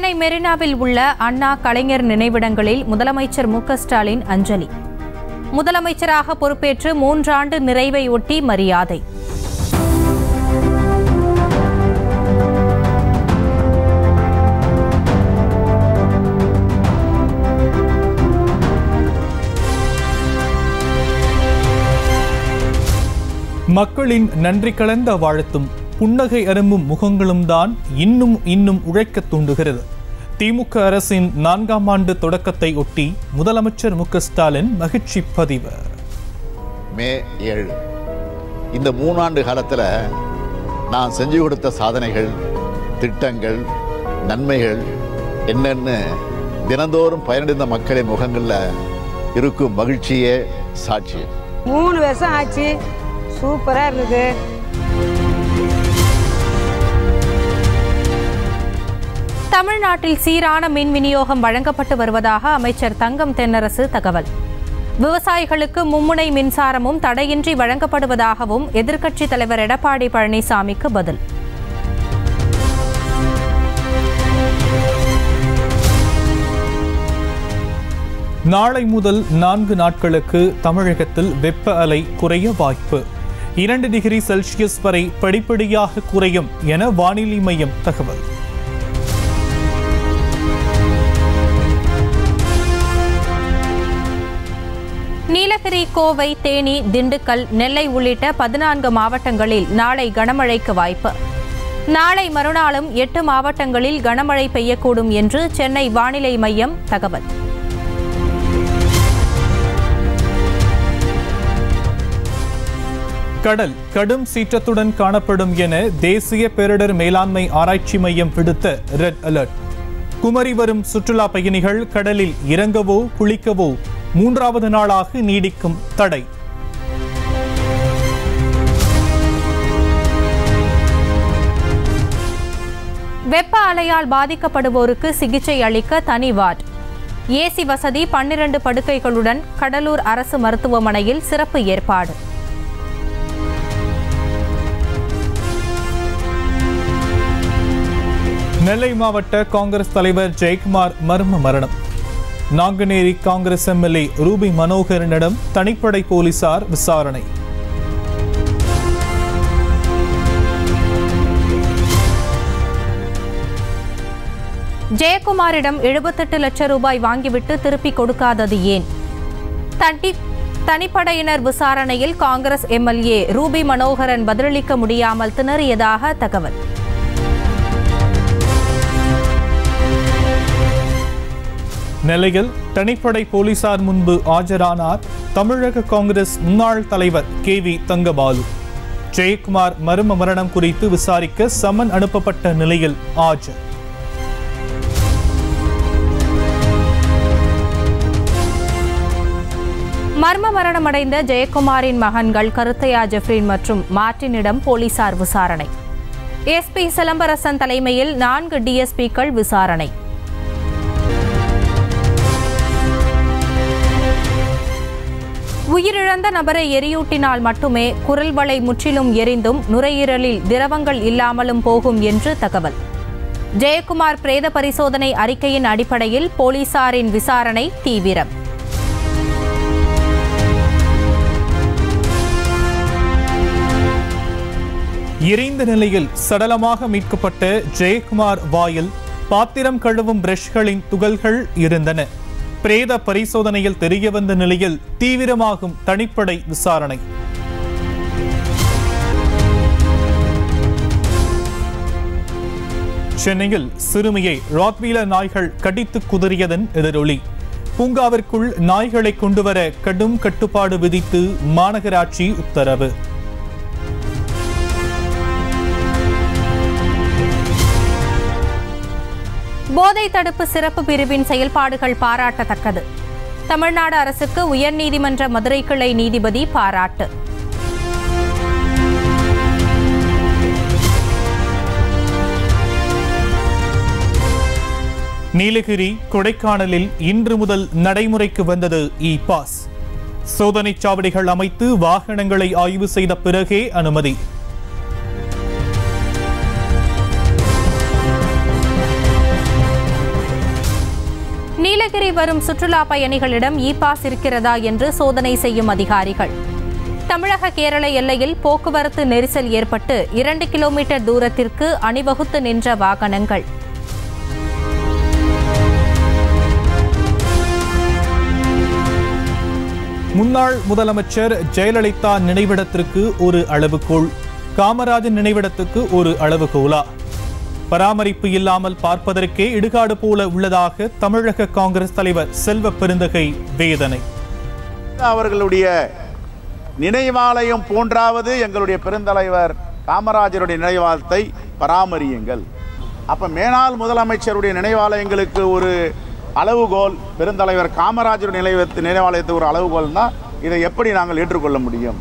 சென்னை மெரினாவில் உள்ள அண்ணா கலைஞர் நினைவிடங்களில் முதலமைச்சர் மு க ஸ்டாலின் அஞ்சலி முதலமைச்சராக பொறுப்பேற்று மூன்றாண்டு நிறைவை ஒட்டி மரியாதை மக்களின் நன்றி கலந்த வாழ்த்தும் புன்னகை அரும்பும் முகங்களும் தான் இன்னும் இன்னும் உழைக்கத் தூண்டுகிறது திமுக அரசின் நான்காம் ஆண்டு தொடக்கத்தை ஒட்டி முதலமைச்சர் மு க ஸ்டாலின் மகிழ்ச்சி பதிவு மே ஏழு இந்த மூணாண்டு காலத்தில் நான் செஞ்சு கொடுத்த சாதனைகள் திட்டங்கள் நன்மைகள் என்னென்னு தினந்தோறும் பயனடைந்த மக்களின் முகங்களில் இருக்கும் மகிழ்ச்சியே சாட்சி மூணு வருஷம் ஆச்சு சூப்பராக இருந்தது தமிழ்நாட்டில் சீரான மின் விநியோகம் வழங்கப்பட்டு வருவதாக அமைச்சர் தங்கம் தென்னரசு தகவல் விவசாயிகளுக்கு மும்முனை மின்சாரமும் தடையின்றி வழங்கப்படுவதாகவும் எதிர்க்கட்சித் தலைவர் எடப்பாடி பழனிசாமிக்கு பதில் நாளை முதல் நான்கு நாட்களுக்கு தமிழகத்தில் வெப்ப அலை குறைய வாய்ப்பு இரண்டு டிகிரி செல்சியஸ் வரை படிப்படியாக குறையும் என வானிலை மையம் தகவல் நீலகிரி கோவை தேனி திண்டுக்கல் நெல்லை உள்ளிட்ட பதினான்கு மாவட்டங்களில் நாளை கனமழைக்கு வாய்ப்பு நாளை மறுநாளும் எட்டு மாவட்டங்களில் கனமழை பெய்யக்கூடும் என்று சென்னை வானிலை மையம் தகவல் கடல் கடும் சீற்றத்துடன் காணப்படும் என தேசிய பேரிடர் மேலாண்மை ஆராய்ச்சி மையம் விடுத்த ரெட் அலர்ட் குமரி வரும் சுற்றுலா பயணிகள் கடலில் இறங்கவோ குளிக்கவோ மூன்றாவது நாளாக நீடிக்கும் தடை வெப்ப அலையால் பாதிக்கப்படுவோருக்கு சிகிச்சை அளிக்க தனி வார்டு ஏசி வசதி பன்னிரண்டு படுக்கைகளுடன் கடலூர் அரசு மருத்துவமனையில் சிறப்பு ஏற்பாடு நெல்லை மாவட்ட காங்கிரஸ் தலைவர் ஜெயக்குமார் மர்ம மரணம் நாங்குநேரி காங்கிரஸ் எம்எல்ஏ ரூபி மனோகரனிடம் தனிப்படை போலீசார் விசாரணை ஜெயக்குமாரிடம் எழுபத்தெட்டு லட்சம் ரூபாய் வாங்கிவிட்டு திருப்பிக் கொடுக்காதது ஏன் தட்டி தனிப்படையினர் விசாரணையில் காங்கிரஸ் எம்எல்ஏ ரூபி மனோகரன் பதிலளிக்க முடியாமல் திணறியதாக தகவல் நெல்லையில் தனிப்படை போலீசார் முன்பு ஆஜரானார் தமிழக காங்கிரஸ் முன்னாள் தலைவர் கே வி தங்கபாலு ஜெயக்குமார் மர்ம மரணம் குறித்து விசாரிக்க சம்மன் அனுப்பப்பட்ட நிலையில் ஆஜர் மர்ம மரணமடைந்த ஜெயக்குமாரின் மகன்கள் கருத்தையா ஜெஃப்ரின் மற்றும் மார்டினிடம் போலீசார் விசாரணை எஸ்பி சிலம்பரசன் தலைமையில் நான்கு டிஎஸ்பிக்கள் விசாரணை உயிரிழந்த நபரை எரியூட்டினால் மட்டுமே குரல் வளை முற்றிலும் எரிந்தும் நுரையீரலில் திரவங்கள் இல்லாமலும் போகும் என்று தகவல் ஜெயக்குமார் பிரேத பரிசோதனை அறிக்கையின் அடிப்படையில் போலீசாரின் விசாரணை தீவிரம் எரிந்த நிலையில் சடலமாக மீட்கப்பட்ட ஜெயக்குமார் வாயில் பாத்திரம் கழுவும் பிரஷ்களின் துகள்கள் இருந்தன பிரேத பரிசோதனையில் தெரியவந்த நிலையில் தீவிரமாகும் தனிப்படை விசாரணை சென்னையில் சிறுமியை ராத்வீலர் நாய்கள் கடித்து குதறியதன் எதிரொலி பூங்காவிற்குள் நாய்களை கொண்டுவர கடும் கட்டுப்பாடு விதித்து மாநகராட்சி உத்தரவு போதை தடுப்பு சிறப்பு பிரிவின் செயல்பாடுகள் பாராட்டத்தக்கது தமிழ்நாடு அரசுக்கு உயர்நீதிமன்ற மதுரை கிளை நீதிபதி பாராட்டு நீலகிரி கொடைக்கானலில் இன்று முதல் நடைமுறைக்கு வந்தது இ பாஸ் சோதனைச் சாவடிகள் அமைத்து வாகனங்களை ஆய்வு செய்த பிறகே அனுமதி நீலகிரி வரும் சுற்றுலா பயணிகளிடம் இ பாஸ் இருக்கிறதா என்று சோதனை செய்யும் அதிகாரிகள் தமிழக கேரள எல்லையில் போக்குவரத்து நெரிசல் ஏற்பட்டு இரண்டு கிலோமீட்டர் தூரத்திற்கு அணிவகுத்து நின்ற வாகனங்கள் முன்னாள் முதலமைச்சர் ஜெயலலிதா நினைவிடத்திற்கு ஒரு அளவுகோல் காமராஜன் நினைவிடத்துக்கு ஒரு அளவுகோலா பராமரிப்பு இல்லாமல் பார்ப்பதற்கே இடுகாடு போல உள்ளதாக தமிழக காங்கிரஸ் தலைவர் செல்வ பெருந்தகை வேதனை அவர்களுடைய நினைவாலயம் போன்றாவது எங்களுடைய பெருந்தலைவர் காமராஜருடைய நினைவாலயத்தை பராமரியுங்கள் அப்ப மேனாள் முதலமைச்சருடைய நினைவாலயங்களுக்கு ஒரு அளவுகோல் பெருந்தலைவர் காமராஜருடைய நினைவத்து நினைவாலயத்தை ஒரு அளவுகோல்னா இதை எப்படி நாங்கள் ஏற்றுக்கொள்ள முடியும்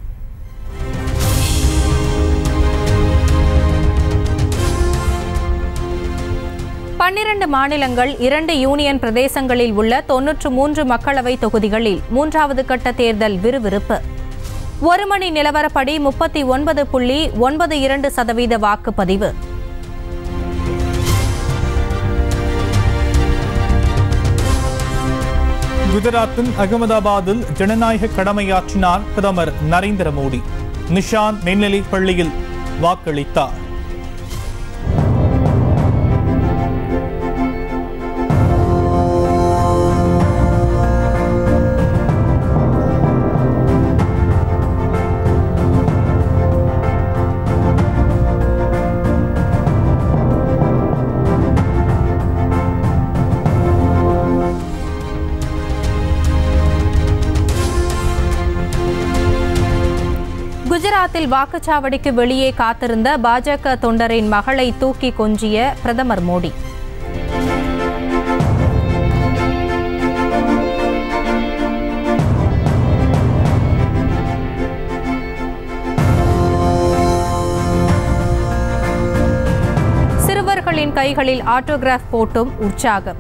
பன்னிரண்டு மாநிலங்கள் இரண்டு யூனியன் பிரதேசங்களில் உள்ள தொன்னூற்று மூன்று மக்களவை தொகுதிகளில் மூன்றாவது கட்ட தேர்தல் விறுவிறுப்பு ஒரு மணி நிலவரப்படி முப்பத்தி ஒன்பது புள்ளி ஒன்பது இரண்டு சதவீத வாக்குப்பதிவு குஜராத்தின் அகமதாபாத்தில் ஜனநாயக கடமையாற்றினார் பிரதமர் நரேந்திர மோடி நிஷான் மேல்நிலைப் பள்ளியில் வாக்களித்தார் குஜராத்தில் வாக்குச்சாவடிக்கு வெளியே காத்திருந்த பாஜக தொண்டரின் மகளை தூக்கி கொஞ்சிய பிரதமர் மோடி சிறுவர்களின் கைகளில் ஆட்டோகிராஃப் போட்டும் உற்சாகம்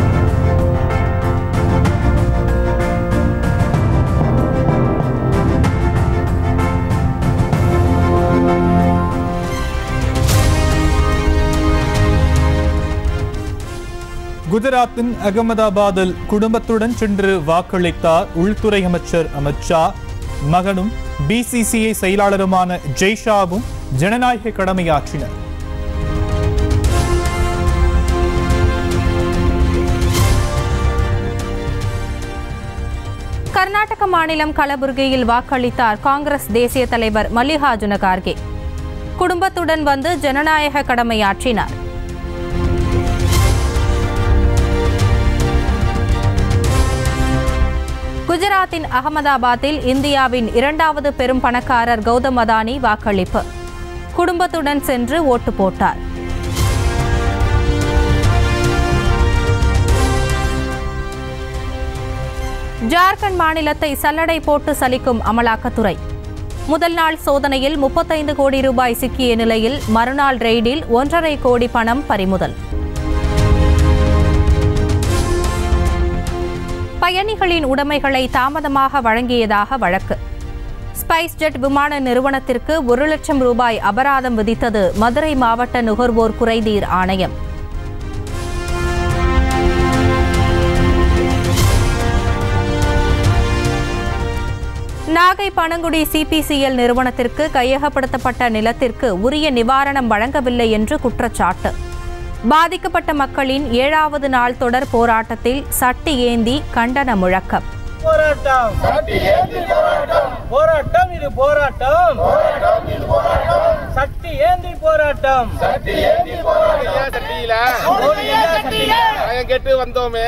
குஜராத்தின் அகமதாபாத்தில் குடும்பத்துடன் சென்று வாக்களித்தார் உள்துறை அமைச்சர் அமித் ஷா மகனும் பிசிசிஐ செயலாளருமான ஜெய்ஷாவும் ஜனநாயக கடமையாற்றினர் கர்நாடக மாநிலம் கலபுர்கியில் வாக்களித்தார் காங்கிரஸ் தேசிய தலைவர் மல்லிகார்ஜுன கார்கே குடும்பத்துடன் வந்து ஜனநாயக கடமையாற்றினார் குஜராத்தின் அகமதாபாத்தில் இந்தியாவின் இரண்டாவது பெரும் பணக்காரர் கௌதம் அதானி வாக்களிப்பு குடும்பத்துடன் சென்று ஓட்டு போட்டார் ஜார்க்கண்ட் மாநிலத்தை சல்லடை போட்டு சலிக்கும் அமலாக்கத்துறை முதல் நாள் சோதனையில் முப்பத்தைந்து கோடி ரூபாய் சிக்கிய நிலையில் மறுநாள் ரெய்டில் ஒன்றரை கோடி பணம் பறிமுதல் பயணிகளின் உடைமைகளை தாமதமாக வழங்கியதாக வழக்கு ஸ்பைஸ் ஜெட் விமான நிறுவனத்திற்கு ஒரு லட்சம் ரூபாய் அபராதம் விதித்தது மதுரை மாவட்ட நுகர்வோர் குறைதீர் ஆணையம் நாகை பனங்குடி சிபிசிஎல் நிறுவனத்திற்கு கையகப்படுத்தப்பட்ட நிலத்திற்கு உரிய நிவாரணம் வழங்கவில்லை என்று குற்றச்சாட்டு பாதிக்கப்பட்ட மக்களின் ஏழாவது நாள் தொடர் போராட்டத்தில் சட்டி ஏந்தி கண்டன முழக்கம் போராட்டம் போராட்டம் இது போராட்டம் சக்தி ஏந்தி போராட்டம் சட்டியில நாங்க கேட்டு வந்தோமே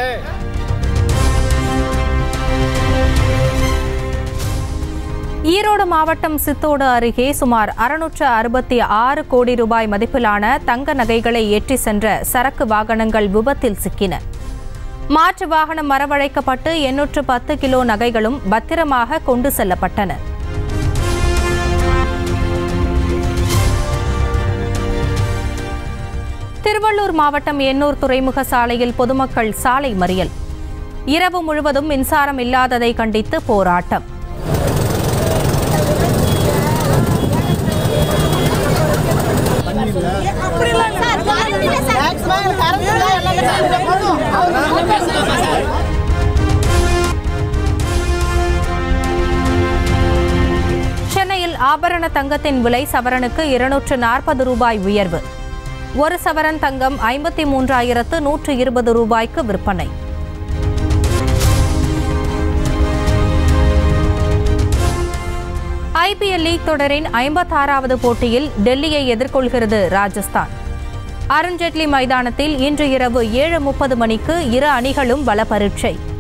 ஈரோடு மாவட்டம் சித்தோடு அருகே சுமார் அறுநூற்று அறுபத்தி ஆறு கோடி ரூபாய் மதிப்பிலான தங்க நகைகளை ஏற்றி சென்ற சரக்கு வாகனங்கள் விபத்தில் சிக்கின மாற்று வாகனம் வரவழைக்கப்பட்டு எண்ணூற்று பத்து கிலோ நகைகளும் பத்திரமாக கொண்டு செல்லப்பட்டன திருவள்ளூர் மாவட்டம் எண்ணூர் துறைமுக சாலையில் பொதுமக்கள் சாலை மறியல் இரவு முழுவதும் மின்சாரம் இல்லாததை கண்டித்து போராட்டம் மேக்ஸிமம் கரண்ட் ஆபரண தங்கத்தின் விலை சவரனுக்கு இருநூற்று நாற்பது ரூபாய் உயர்வு ஒரு சவரன் தங்கம் ஐம்பத்தி மூன்றாயிரத்து நூற்று இருபது ரூபாய்க்கு விற்பனை ஐபிஎல் லீக் தொடரின் ஐம்பத்தாறாவது போட்டியில் டெல்லியை எதிர்கொள்கிறது ராஜஸ்தான் அருண்ஜேட்லி மைதானத்தில் இன்று இரவு ஏழு முப்பது மணிக்கு இரு அணிகளும் பல பரீட்சை